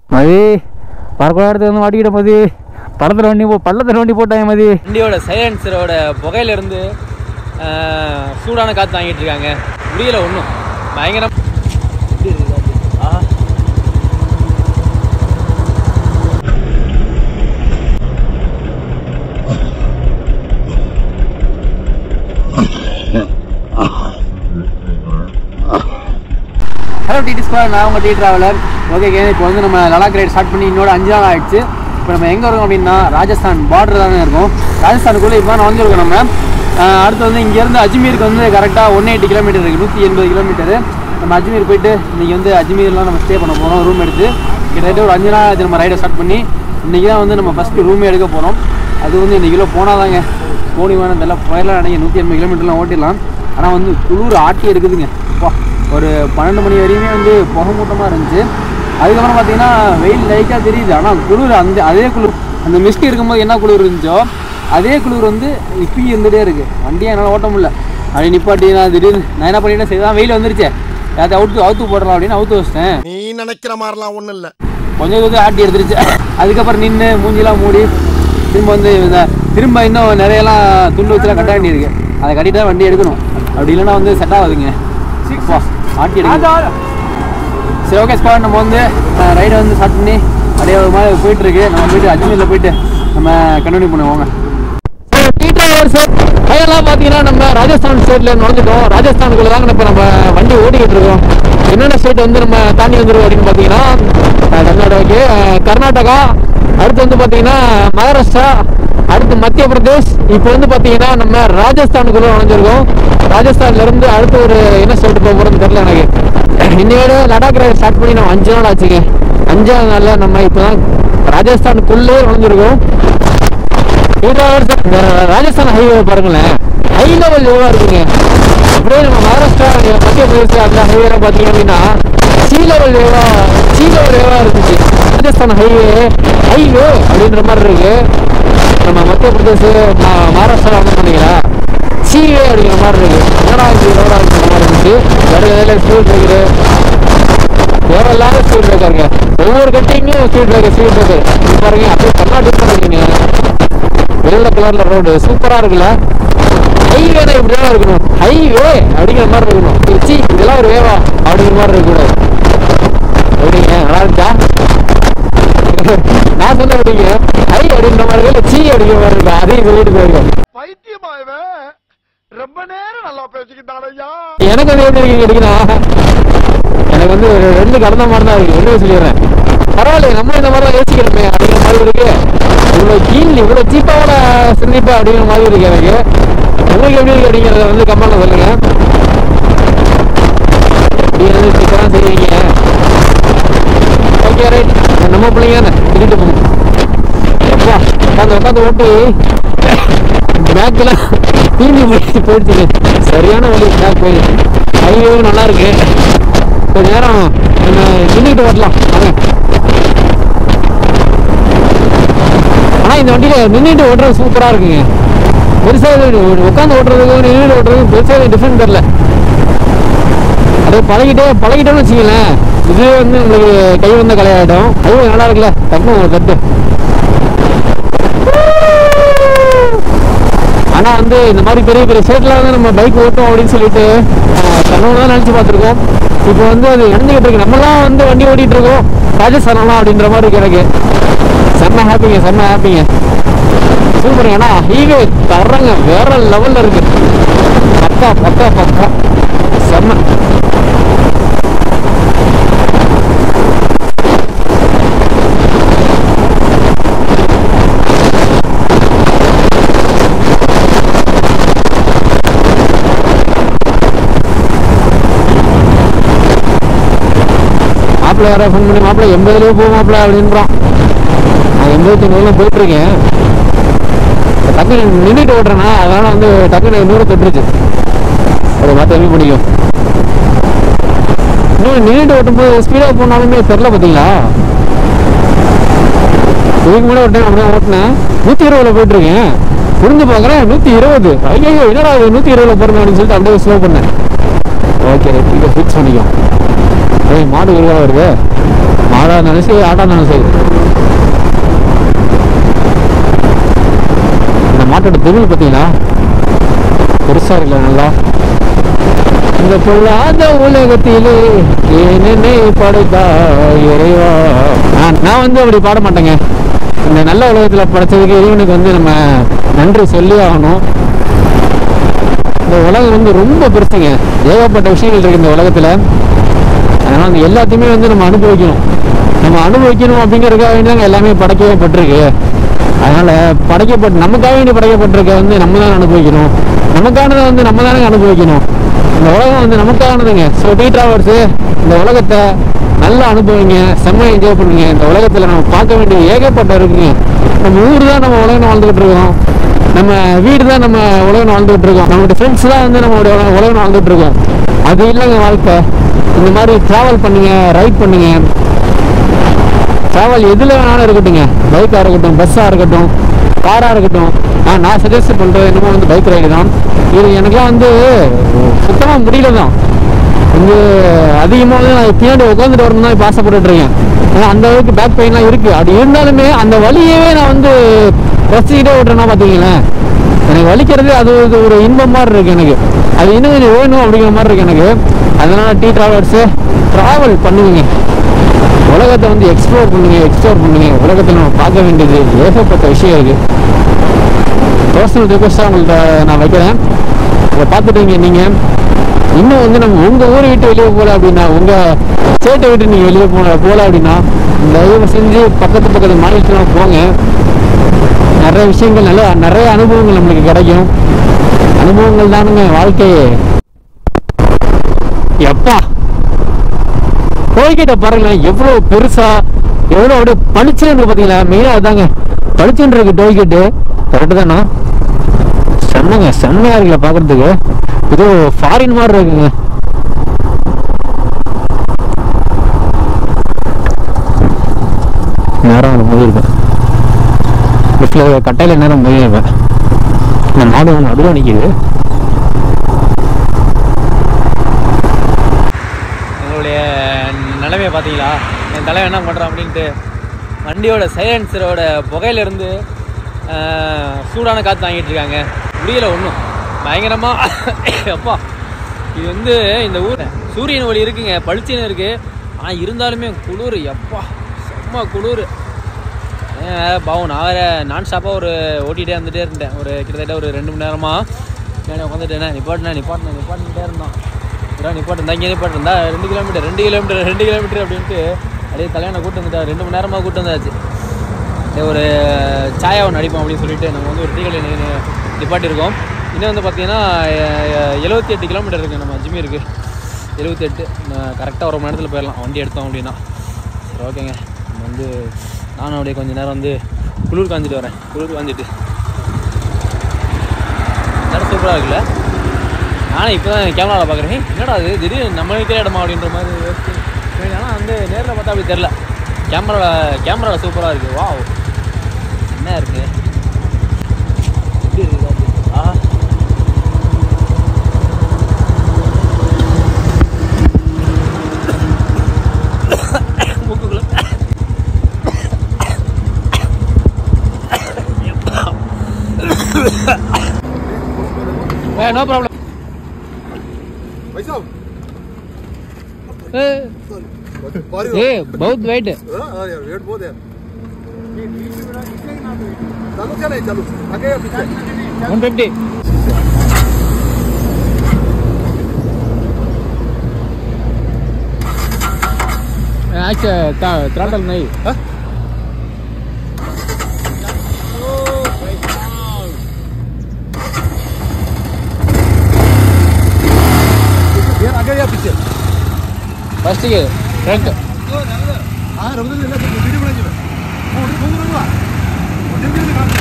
மதி பறக்கூட இடத்துல வந்து மாட்டிக்கிட்ட மதி பள்ளத்தில் வண்டி போ பள்ளத்தில் வண்டி போட்டாங்க மதி வண்டியோட சைலன்சரோட புகையிலேருந்து சூடான காற்று வாங்கிட்டு இருக்காங்க முடியல ஒன்றும் பயங்கரம் எப்படி இருக்கு காத்து? ஆஹா. ஹலோ டிடி ஸ்கொயர் நான் உங்கள் டி ட்ராவலர் ஓகே இப்போ வந்து நம்ம லடாக் ரைட் ஸ்டார்ட் பண்ணி இன்னொரு அஞ்சு நாள் ஆயிடுச்சு இப்போ நம்ம எங்கே இருக்கோம் அப்படின்னா ராஜஸ்தான் பார்டர் தானே இருக்கோம் ராஜஸ்தானுக்குள்ளே இப்போ நான் வந்திருக்கோம் நம்ம ஆஹ் அடுத்து வந்து இங்கேருந்து அஜ்மீருக்கு வந்து கரெக்டாக ஒன் எயிட்டி கிலோமீட்டர் இருக்குது நூற்றி எண்பது கிலோமீட்டரு நம்ம அஜ்மீர் போயிட்டு இன்றைக்கி வந்து அஜ்மீர்லாம் நம்ம ஸ்டே பண்ண போகிறோம் ரூம் எடுத்து கிட்டத்தட்ட ஒரு அஞ்சு நாள் ஆச்சு நம்ம ரைடை ஸ்டார்ட் பண்ணி இன்றைக்கி தான் வந்து நம்ம ஃபஸ்ட்டு ரூமே எடுக்க போகிறோம் அது வந்து இன்றைக்கிலோ போனாதாங்க கோடிமான இதெல்லாம் போயிடலாம் நினைக்க நூற்றி எண்பது கிலோமீட்டர்லாம் ஓட்டிடலாம் ஆனால் வந்து குளிர் ஆட்டி எடுக்குதுங்க அப்பா ஒரு பன்னெண்டு மணி வரையுமே வந்து புகை மூட்டமாக இருந்துச்சு அதுக்கப்புறம் பார்த்தீங்கன்னா வெயில் லைட்டாக தெரியுது ஆனால் குளிர் அந்த அதே குளிர் அந்த மிஸ்ட் இருக்கும்போது என்ன குளிர் இருந்துச்சோ அதே குளிர் வந்து இப்பயும் இருந்துகிட்டே இருக்குது வண்டியை என்னால் ஓட்ட முடியல அப்படி நிப்பாட்டி நான் திடீர்னு நான் என்ன பண்ணிட்டேன் சரி தான் வெயில் வந்துருச்சே யாராவது அவுத்து அவுத்து போடலாம் அப்படின்னு அவுத்து வச்சிட்டேன் நீ நினைக்கிற மாதிரிலாம் ஒண்ணும் இல்ல கொஞ்சம் கொஞ்சம் ஆட்டி எடுத்துருச்சு அதுக்கப்புறம் நின்று மூஞ்சிலாம் மூடி திரும்ப வந்து இந்த திரும்ப இன்னும் நிறையலாம் துண்டு வச்சுலாம் கட்ட வேண்டியிருக்கு அதை கட்டிட்டு தான் வண்டி எடுக்கணும் அப்படி இல்லைன்னா வந்து செட் ஆகாதுங்க அப்பா, ஆட்டி எடுக்கணும் சரி ஓகே ஸ்குவாட் நம்ம வந்து ரைடை வந்து ஸ்டார்ட் பண்ணி அப்படியே ஒரு மாதிரி போயிட்டு இருக்கு நம்ம போயிட்டு அஜ்மீரில் போயிட்டு நம்ம கண்டினியூ பண்ணுவோங்க ஃபைனலாக பார்த்தீங்கன்னா நம்ம ராஜஸ்தான் ஸ்டேட்டில் நுழைஞ்சிட்டோம் ராஜஸ்தானுக்குள்ள தாங்க இப்போ நம்ம வண்டி ஓட்டிக்கிட்டு இருக்கோம் என்னென்ன ஸ்டேட் வந்து நம்ம தாண்டி வந்துருக்கோம் அப்படின்னு பார்த்தீங்கன்னா அஹ், தமிழ்நாடு அஹ், கர்நாடகா அடுத்து வந்து பார்த்தீங்கன்னா மகாராஷ்டிரா அடுத்து மத்திய பிரதேஷ் இப்போ வந்து பார்த்தீங்கன்னா நம்ம ராஜஸ்தானுக்குள்ள நுழைஞ்சிருக்கோம் ராஜஸ்தான்ல இருந்து அடுத்து ஒரு என்ன ஸ்டேட் போக போகிறோம்னு தெரியல எனக்கு இன்னையோட லடாக் ரைட் ஸ்டார்ட் பண்ணி நம்ம அஞ்சு நாள் ஆச்சுங்க அஞ்சாவது நாளில் நம்ம இப்போ தான் ராஜஸ்தானுக்குள்ளே நுழைஞ்சிருக்கோம் இது இந்த ராஜஸ்தான் ஹைவே பாருங்களேன் ஹை லெவல் எவ்வளோ இருக்குங்க அப்படியே நம்ம மகாராஷ்டிரா மத்திய பிரதேச அந்த ஹைவேல பார்த்தீங்க அப்படின்னா சி லெவல் எவ்வளோ சி லெவல் எவ்வளோ இருந்துச்சு ராஜஸ்தான் ஹைவே ஹைவே அப்படின்ற மாதிரி இருக்கு நம்ம மத்திய பிரதேச ம- மகாராஷ்டிரா வந்து பண்ணீங்களா சிவே அப்படிங்கிற மாதிரி இருக்கு என்னடா இது எவ்வளோ இருக்கிற மாதிரி இருந்துச்சு வேறு எதில் ஸ்பீட் இருக்குது தேவையில்லாத ஸ்பீட் பிரேக்கருங்க ஒவ்வொரு கட்டிங்கும் ஸ்பீட் பிரேக்கர் ஸ்பீட் பிரேக்கர் இது பாருங்க அப்படியே கர்நாடகா இருக்குங்க வெள்ளை கலர்ல ரோடு சூப்பரா இருக்குல்ல ஹைவேனா இப்படிதான் இருக்கணும் ஹைவே அப்படிங்கிற மாதிரி இருக்கணும் சி இதெல்லாம் ஒரு வேவா அப்படிங்கிற மாதிரி இருக்கக்கூடாது எப்படிங்க நல்லா இருக்கா நான் சொன்ன எப்படிங்க ஹை அப்படின்ற மாதிரி இருக்கு இல்ல சி அப்படிங்கிற மாதிரி இருக்கு அதையும் சொல்லிட்டு போயிருக்கோம் பைத்தியமா இவன் ரொம்ப நேரம் நல்லா பேசிக்கிட்டான் ஐயா எனக்கு வந்து எப்படி இருக்கு கேட்டீங்கன்னா எனக்கு வந்து ஒரு ரெண்டு கடந்த மாதிரி தான் இருக்கு என்ன சொல்லிடுறேன் பரவாயில்ல நம்ம இந்த மாதிரி தான் யோசிக்கிறோமே அப்படிங்கிற மாதிரி இருக்கு இவ்வளோ கீழ் இவ்வளோ சீப்பாவோட சிந்திப்பா அப்படிங்கிற மாதிரி இருக்கு எனக்கு உங்களுக்கு எப்படி இருக்கு அப்படிங்கிறத வந்து கமெண்ட்ல சொல்லுங்க இப்படி வந்து சீக்கிரம் செய்வீங்க ஓகே ரைட் நம்ம பிள்ளைங்க தானே திருட்டு போகும் எப்பா உட்காந்து உட்காந்து ஓட்டி பேக்கில் தீனி போயிடுச்சு போயிடுச்சு சரியான வழி பேக் போய் ஹைவேவும் நல்லா இருக்கு கொஞ்ச நேரம் நம்ம நின்றுட்டு வரலாம் வாங்க ஆனால் இந்த வண்டியில் நின்றுட்டு ஓட்டுறது சூப்பராக இருக்குங்க பெருசாக உட்காந்து ஓட்டுறதுக்கும் நின்றுட்டு ஓட்டுறதுக்கும் பெருசாக டிஃப்ரெண்ட் தெரில அப்படியே பழகிட்டே பழகிட்டோம்னு வச்சுங்களேன் இது வந்து உங்களுக்கு கை வந்த கலையாயிடும் ஐயோ நல்லா இருக்குல்ல தப்பு ஒரு தட்டு ஆனா வந்து இந்த மாதிரி பெரிய பெரிய ஸ்டேட்ல வந்து நம்ம பைக் ஓட்டும் அப்படின்னு சொல்லிட்டு ஆஹ், கனவுல தான் நினைச்சு பார்த்துருக்கோம் இப்போ வந்து அது இறந்துகிட்டு இருக்கு நம்மலாம் வந்து வண்டி ஓட்டிட்டு இருக்கோம் ராஜஸ்தானலாம் அப்படின்ற மாதிரி இருக்கு எனக்கு செம்ம ஹாப்பிங்க செம்ம ஹாப்பிங்க சூப்பர் ஏன்னா ஹைவே தர்றங்க வேற லெவல்ல இருக்கு பக்கா பக்கா பக்கா செம்ம மாப்பிள்ளை யாரோ ஃபோன் பண்ணி மாப்பிள்ளை எண்பதுலேயே போ மாப்பிள்ளை அப்படின்றான் நான் எண்பத்தி ஒன்பதுல போயிட்டு இருக்கேன் இப்ப டக்குனு நின்றுட்டு ஓட்டுறேன்னா அதனால வந்து டக்குனு நூறு தொட்டுருச்சு அதை மாற்ற எப்படி பிடிக்கும் இன்னும் நின்றுட்டு ஓட்டும்போது ஸ்பீடாக போனாலுமே தெரில பார்த்தீங்களா இதுக்கு முன்னாடி ஒரு டைம் அப்படியே ஓட்டினேன் நூற்றி இருபதுல போயிட்டு இருக்கேன் புரிஞ்சு பார்க்குறேன் நூற்றி இருபது ஐயோ என்னடா இது நூற்றி இருபதுல போகிறேன் அப்படின்னு சொல்லிட்டு அப்படியே ஸ்லோ பண்ணேன் ஓகே இதை ஃபிக்ஸ் பண்ணிக்கோ ஏய் மாடு உருவா வருது மாடா இருந்தாலும் சரி ஆடா இருந்தாலும் சரி இந்த மாட்டோட தெருவு பார்த்தீங்களா பெருசா இருக்குல்ல நல்லா இந்த பொல்லாத உலகத்திலே ஏனென்னை படைத்தா இறைவா நான் நான் வந்து அப்படி பாட மாட்டேங்க இந்த நல்ல உலகத்துல படைச்சதுக்கு இறைவனுக்கு வந்து நம்ம நன்றி சொல்லி ஆகணும் இந்த உலகம் வந்து ரொம்ப பெருசுங்க ஏகப்பட்ட விஷயங்கள் இருக்கு இந்த உலகத்துல அதனால அந்த எல்லாத்தையுமே வந்து நம்ம அனுபவிக்கணும் நம்ம அனுபவிக்கணும் அப்படிங்கிறதுக்காக வேண்டி தாங்க எல்லாமே படைக்கவே பட்டிருக்கு அதனால படைக்கப்பட்டு நமக்காக வேண்டி படைக்கப்பட்டிருக்க வந்து நம்ம தான் அனுபவிக்கணும் நமக்கானதை வந்து நம்ம தானே அனுபவிக்கணும் இந்த உலகம் வந்து நமக்கானதுங்க ஸோ டீ டிராவல்ஸு இந்த உலகத்தை நல்லா அனுபவிங்க செம்ம என்ஜாய் பண்ணுங்க இந்த உலகத்தில் நம்ம பார்க்க வேண்டிய ஏகப்பட்ட இருக்குங்க நம்ம ஊர் தான் நம்ம உலகம் வாழ்ந்துகிட்டு இருக்கோம் நம்ம வீடு தான் நம்ம உலகம் வாழ்ந்துகிட்டு இருக்கோம் நம்மளுடைய ஃப்ரெண்ட்ஸ் தான் வந்து நம்மளுடைய உலகம் உலகம் வாழ்ந்துட்டு இருக்கோம் அது இல்லைங்க வாழ்க்கை இந்த மாதிரி ட்ராவல் பண்ணுங்க ரைட் பண்ணுங்க ட்ராவல் எதில் வேணாலும் இருக்கட்டுங்க பைக்காக இருக்கட்டும் பஸ்ஸாக இருக்கட்டும் காராக இருக்கட்டும் நான் நான் சஜஸ்ட் பண்ணுறது என்னமோ வந்து பைக் ரைடு தான் இது எனக்குலாம் வந்து சுத்தமாக முடியல தான் வந்து அதிகமாக வந்து நான் பின்னாடி உட்காந்துட்டு வரணும் தான் இப்போ ஆசைப்பட்டுட்டு இருக்கேன் ஏன்னா அந்த அளவுக்கு பேக் பெயின்லாம் இருக்குது அப்படி இருந்தாலுமே அந்த வலியவே நான் வந்து ரசிக்கிட்டே விட்றேன்னா பார்த்தீங்களேன் எனக்கு வலிக்கிறது அது ஒரு- ஒரு இன்பம் மாதிரி இருக்கு எனக்கு அது இன்னும் கொஞ்சம் வேணும் அப்படிங்கிற மாதிரி இருக்கு எனக்கு அதனால டீ டிராவல்ஸு ட்ராவல் பண்ணுவீங்க உலகத்தை வந்து எக்ஸ்ப்ளோர் பண்ணுங்க எக்ஸ்ப்ளோர் பண்ணுங்க உலகத்தில் நம்ம பார்க்க வேண்டியது ஏகப்பட்ட விஷயம் இருக்கு பர்சனல் ரிக்வஸ்ட்டாக உங்கள்கிட்ட நான் வைக்கிறேன் இதை பார்த்துட்டீங்க நீங்கள் இன்னும் வந்து நம்ம உங்கள் ஊரை விட்டு வெளியே போகல அப்படின்னா உங்கள் ஸ்டேட்டை விட்டு நீங்கள் வெளியே போகல போகல அப்படின்னா தயவு செஞ்சு பக்கத்து பக்கத்து மாநிலத்தில் போங்க நிறைய விஷயங்கள் நல்ல நிறைய அனுபவங்கள் நம்மளுக்கு கிடைக்கும் அனுபவங்கள் தானுங்க வாழ்க்கையே எப்பா டோல்கேட்டை பாருங்களேன் எவ்வளோ பெருசா எவ்வளோ அப்படியே பளிச்சுன்னு இருக்கு பார்த்தீங்களா மெயினாக அதாங்க பளிச்சுன்னு இருக்கு டோல்கேட்டு கரெக்டு தானா செம்மங்க செம்மையா இருக்குல்ல பார்க்கறதுக்கு ஏதோ ஃபாரின் மாதிரி இருக்குங்க நேரம் போயிருப்பேன் பஸ்ஸில் கட்டையில் நேரம் போயிருப்பேன் இந்த மாடு ஒன்று நடுவில் நிற்கிது எங்களுடைய நிலைமையை பார்த்தீங்களா என் தலைவன் என்ன பண்ணுறான் அப்படின்ட்டு வண்டியோட சைலன்சரோட புகையிலேருந்து சூடான காற்று வாங்கிட்டு இருக்காங்க முடியல ஒன்றும் பயங்கரமாக அப்பா இது வந்து இந்த ஊர் சூரியன் ஒளி இருக்குங்க பளிச்சுன்னு இருக்குது ஆனால் இருந்தாலுமே குளிர் எப்பா செம்ம குளிர் ஏன் வேற பாவம் நான் வேற நான் ஸ்டாப்பாக ஒரு ஓட்டிகிட்டே வந்துட்டே இருந்தேன் ஒரு கிட்டத்தட்ட ஒரு ரெண்டு மணி நேரமாக நான் உட்காந்துட்டேன் நிப்பாட்டினேன் நிப்பாட்டினேன் நிப்பாட்டிட்டே இருந்தான் இதா நிப்பாட்டு இருந்தா இங்கே நிப்பாட்டு இருந்தா ரெண்டு கிலோமீட்டர் ரெண்டு கிலோமீட்டர் ரெண்டு கிலோமீட்டர் அப்படின்ட்டு அப்படியே கல்யாணம் கூட்டு வந்துட்டா ரெண்டு மணி நேரமாக கூட்டு வந்தாச்சு சரி, ஒரு சாயா ஒன்று அடிப்போம் அப்படின்னு சொல்லிட்டு நம்ம வந்து ஒரு டீ கடை நிப்பாட்டியிருக்கோம் இன்னும் வந்து பார்த்தீங்கன்னா எழுபத்தி எட்டு கிலோமீட்டர் இருக்குது நம்ம அஜ்மீருக்கு எழுபத்தி எட்டு கரெக்டாக ஒரு மணி நேரத்தில் போயிடலாம் வண்டி எடுத்தோம் அப்படின்னா சரி ஓகேங்க நம்ம வந்து நானும் அப்படியே கொஞ்ச நேரம் வந்து குளிர் காஞ்சிட்டு வரேன் குளிர் காஞ்சிட்டு இடம் சூப்பராக இருக்குல்ல நானே இப்போ தான் கேமராவில் பார்க்குறேன் என்னடா அது திடீர்னு நம்ம இருக்கிற இடமா அப்படின்ற மாதிரி யோசிச்சு சரி, ஆனால் வந்து நேரில் பார்த்தா அப்படி தெரில கேமராவில் கேமராவில் சூப்பராக இருக்குது வா என்ன இருக்கு எப்படி இருக்குது அது? ஆ மூக்குக்குள்ள நோ ப்ராப்ளம் भाई साहब बारी ஏ பௌத் வெயிட் हाँ यार वेट बहुत है चालू क्या नहीं चालू आगे या पीछे ஒன் ஃபிஃப்டி த்ராட்டல் நை यार आगे या पीछे ஃபஸ்ட்டுக்கு ஃப்ரண்ட் हाँ रमजान ले ले वीडियो बनाइए वो उठ घूम रहा है उठ के दिखा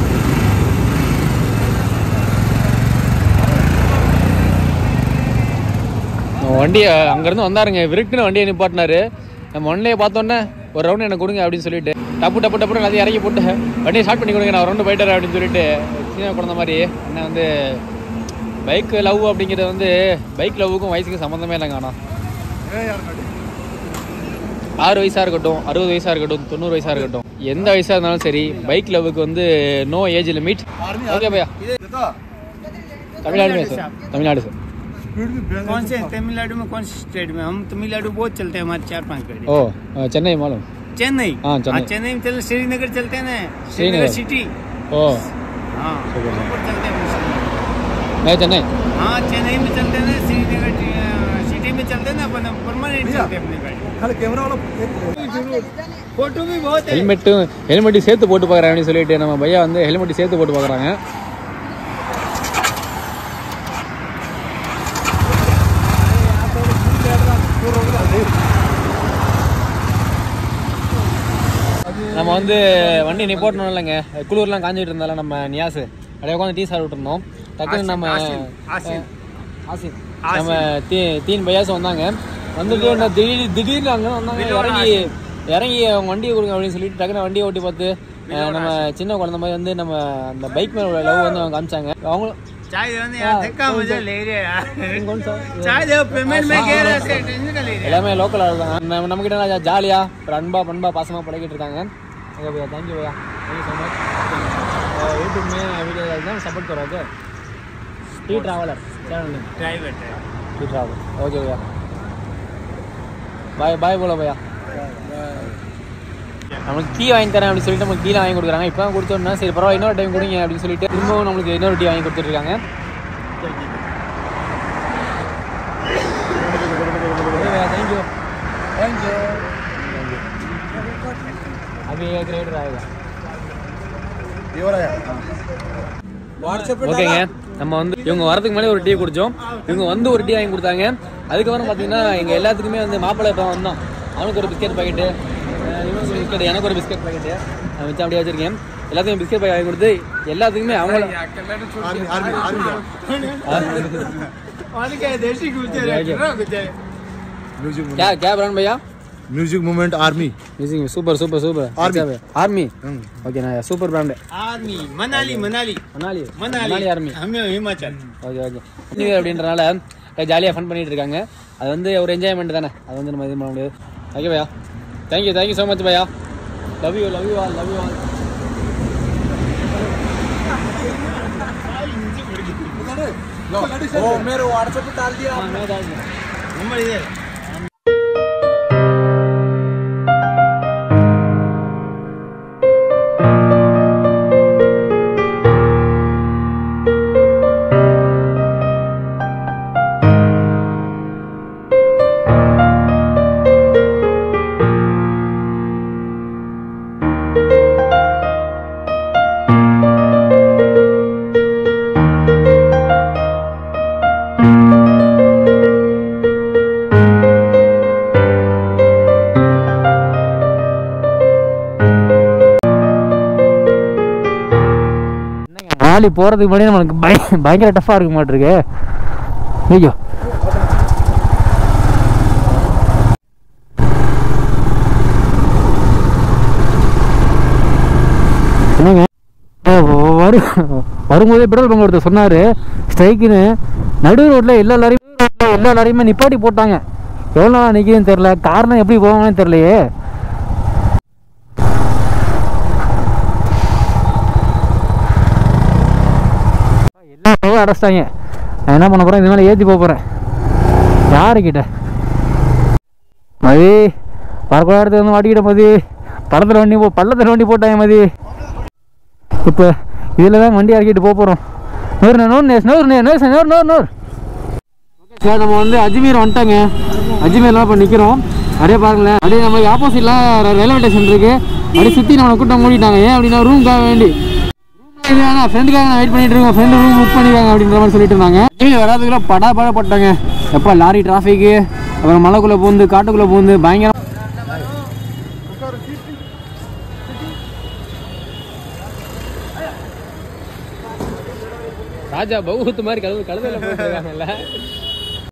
வண்டி அங்கேருந்து வந்தாருங்க விருட்டுன்னு வண்டியை நிப்பாட்டினாரு நம்ம ஒன்லையே பார்த்தோன்னே ஒரு ரவுண்டு எனக்கு கொடுங்க அப்படின்னு சொல்லிட்டு டப்பு டப்பு டப்புன்னு எல்லாத்தையும் இறக்கி போட்டு வண்டியை ஸ்டார்ட் பண்ணி கொடுங்க நான் ரவுண்டு போயிட்டாரு அப்படின்னு சொல்லிட்டு சின்ன குழந்த மாதிரி என்ன வந்து பைக் லவ் அப்படிங்கிறது வந்து பைக் லவ்வுக்கும் வயசுக்கும் சம்மந்தமே இல்லைங்க ஆனால் है यार गाड़ी ஆறு வயசாக இருக்கட்டும் அறுபது வயசாக இருக்கட்டும் தொண்ணூறு வயசாக இருக்கட்டும் எந்த வயசாக இருந்தாலும் சரி பைக் லவ்வுக்கு வந்து நோ ஏஜ் லிமிட் ஓகே பையா देखो Tamil Nadu sir Tamil Nadu sir speed भी बैंक कौन से तमिलनाडु में कौन से स्टेट में हम तमिलनाडु बहुत चलते हैं हमारे चार पांच गाड़ी ஓ அஹ், சென்னை மாலும் चेन्नई हाँ, चेन्नई। चेन्नई में चलते श्रीनगर चलते हैं ना श्रीनगर। श्रीनगर सिटी ஓ हाँ ठीक है। ऊपर चलते हैं श्रीनगर। मैं சென்னை हाँ चेन्नई में चलते हैं ना श्रीनगर सिटी में चलते हैं ना अपन परमानेंट भैया। चलते हैं अपनी गाड़ी खाली कैमरा वाला फोटो भी बहुत है ஹெல்மெட்டும் ஹெல்மெட்டு சேர்த்து போட்டு பார்க்குறேன் அப்படின்னு சொல்லிட்டு நம்ம பையா வந்து ஹெல்மெட்டு சேர்த்து போட்டு பார்க்குறாங்க நம்ம வந்து வண்டி நிப்பாட்டணும் இல்லைங்க குளிர்லாம் காஞ்சிட்டு இருந்தால நம்ம நியாஸ் அப்படியே உட்காந்து டீ சாப்பிட்டு இருந்தோம் டக்குன்னு நம்ம ஆசின், ஆசின். ஆசின் நம்ம தீ தீன் பையாஸ் வந்தாங்க வந்துட்டு என்ன திடீர் திடீர்னு அங்கே வந்தாங்க இறங்கி இறங்கி அவங்க வண்டியை கொடுங்க அப்படின்னு சொல்லிட்டு டக்குனு வண்டியை ஓட்டி பார்த்து அஹ், நம்ம சின்ன குழந்தை மாதிரி வந்து நம்ம அந்த பைக் மேல உள்ள லவ் வந்து அவங்க காமிச்சாங்க அவங்களும் चाय देने यार धक्का मुझे ले रहे यार कौन सा? चाय दे पेमेंट में कह रहे थे टेंशन का ले रहे எல்லாமே லோக்கல் ஆள் தான் நம்ம நம்ம கிட்ட ஜாலியா ஒரு அன்பா பண்பா பாசமா பழகிட்டு இருக்காங்க ஓகே பையா தேங்க்யூ பையா தேங்க்யூ ஸோ மச் यूट्यूब में वीडियो एकदम सपोर्ट करो okay T traveller channel name driver T traveller okay भैया பாய் பாய் போல பையா நம்மளுக்கு டீ வாங்கி தரேன் அப்படின்னு சொல்லிட்டு நமக்கு கீழே வாங்கி கொடுக்குறாங்க இப்போ தான் கொடுத்தோம்னா சரி பரவாயில்ல இன்னொரு டைம் கொடுங்க அப்படின்னு சொல்லிட்டு திரும்பவும் நம்மளுக்கு இன்னொரு டீ வாங்கி கொடுத்துட்ருக்காங்க தேங்க்யூ தேங்க்யூ अभी एक रेट आएगा ये वाला है ஓகேங்க நம்ம வந்து இவங்க வரதுக்கு முன்னாடி ஒரு டீ குடிச்சோம் இவங்க வந்து ஒரு டீ வாங்கி கொடுத்தாங்க அதுக்கப்புறம் பார்த்தீங்கன்னா எங்கள் எல்லாத்துக்குமே வந்து மாப்பிள்ளை இப்போ வந்தோம் அவனுக்கு ஒரு பிஸ்கெட் பாக்கெட்டு இவனுக்கு ஒரு பிஸ்கெட் எனக்கு ஒரு பிஸ்கெட் பாக்கெட்டு நான் வச்சு அப்படியே வச்சிருக்கேன் எல்லாத்துக்கும் பிஸ்கெட் பாக்கெட் வாங்கி கொடுத்து எல்லாத்துக்குமே அவங்கள आर्मी आर्मी आर्मी और क्या देसी गुजर Okay. गुजर म्यूजिक क्या क्या ब्रांड भैया music movement army music super super super Army. Army okay ना super brand army Manali Manali Manali Manali army हमें Himachal okay okay new year அப்படின்றனால ஜாலியாக ஃபன் பண்ணிட்டு இருக்காங்க அது வந்து ஒரு என்ஜாய்மெண்ட் தானே அது வந்து நம்ம இது பண்ண முடியாது ஓகே பையா தேங்க்யூ தேங்க்யூ ஸோ மச் பையா love you love you all love you all ओ मेरे व्हाट्सएप पे डाल दिया नंबर इधर நாளை போகிறதுக்கு முன்னாடி நம்மளுக்கு பய பயங்கர டஃப்பாக இருக்க மாட்டிருக்கு ஐயோ என்னங்க அஹ் வ- வரு வரும்போதே பெட்ரோல் பங்க் ஒருத்தர் சொன்னார் ஸ்ட்ரைக்குன்னு நடு ரோட்டில் எல்லா லாரியும் ரோட்டில் எல்லா லாரியுமே நிப்பாட்டி போட்டாங்க எவ்வளோ நாள் நிற்கிதுன்னு தெரில காரணம் எப்படி போவாங்கன்னு தெரிலையே எல்லா பக்கம் அடைச்சிட்டாங்க நான் என்ன பண்ண போகிறேன் இது மேலே ஏற்றி போக போகிறேன் யாருக்கிட்ட மதி பறக்க இடத்துல வந்து மாட்டிக்கிட்ட மதி பள்ளத்தில் வண்டி போ பள்ளத்தில் வண்டி போட்டாங்க மதி இப்போ இதில் தான் வண்டி இறக்கிட்டு போக போகிறோம் நூறு நூறு நேஸ் நூறு நே நேஸ் நூறு நூறு நூறு சார் நம்ம வந்து அஜ்மீர் வந்துட்டோங்க அஜ்மீர்லாம் இப்போ நிற்கிறோம் அப்படியே பாருங்களேன் அப்படியே நம்ம ஆப்போசிட்லாம் ரயில்வே ஸ்டேஷன் இருக்குது அப்படியே சுற்றி நம்மளை கூட்டம் மூடிட்டாங்க ஏன் அப்படின்னா ரூமுக்காக வேண்டி ஃப்ரெண்டுக்காக நான் வெயிட் பண்ணிட்டு இருக்கோம் ஃப்ரெண்டு ரூம் புக் பண்ணிருக்காங்க அப்படின்ற மாதிரி சொல்லிட்டு இருந்தாங்க அஜ்மீர் வராதுக்குள்ள படா படப்பட்டாங்க எப்போ லாரி டிராஃபிக்கு அப்புறம் மலைக்குள்ளே பூந்து காட்டுக்குள்ளே பூந்து பயங்கரம் ராஜா பகுத்து மாதிரி கழுவு கழுதையில் போட்டுருக்காங்கல்ல